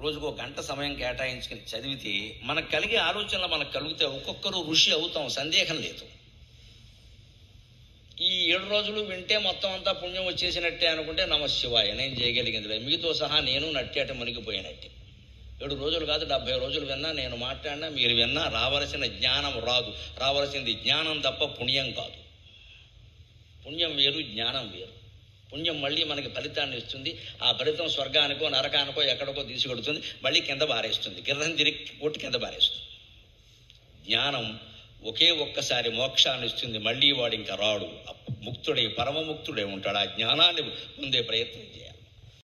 రోజుకు ఒక గంట సమయం కేటాయించుకుని చదివితే మనకు కలిగే ఆలోచనలు మనకు కలిగితే ఒక్కొక్కరు ఋషి అవుతాం సందేహం లేదు ఈ ఏడు రోజులు వింటే మొత్తం అంతా పుణ్యం వచ్చేసినట్టే అనుకుంటే నమ శివాయ నేను చేయగలిగింది లేదు మీతో సహా నేను నట్టేట మునిగిపోయినట్టే ఏడు రోజులు కాదు డెబ్బై రోజులు విన్నా నేను మాట్లాడినా మీరు విన్నా రావలసిన జ్ఞానం రాదు రావలసింది జ్ఞానం తప్ప పుణ్యం కాదు పుణ్యం వేరు జ్ఞానం వేరు పుణ్యం మళ్ళీ మనకి ఫలితాన్ని ఇస్తుంది ఆ ఫలితం స్వర్గానికో నరకానికో ఎక్కడికో తీసుకెడుతుంది మళ్ళీ కింద బారేస్తుంది గిర్రం తిరిగి కొట్టి కింద బారేస్తుంది జ్ఞానం ఒకే ఒక్కసారి మోక్షాన్ని ఇస్తుంది మళ్ళీ వాడు ఇంకా రాడు ముక్తుడై పరమముక్తుడై ఉంటాడు ఆ జ్ఞానాన్ని పొందే ప్రయత్నం చేయాలి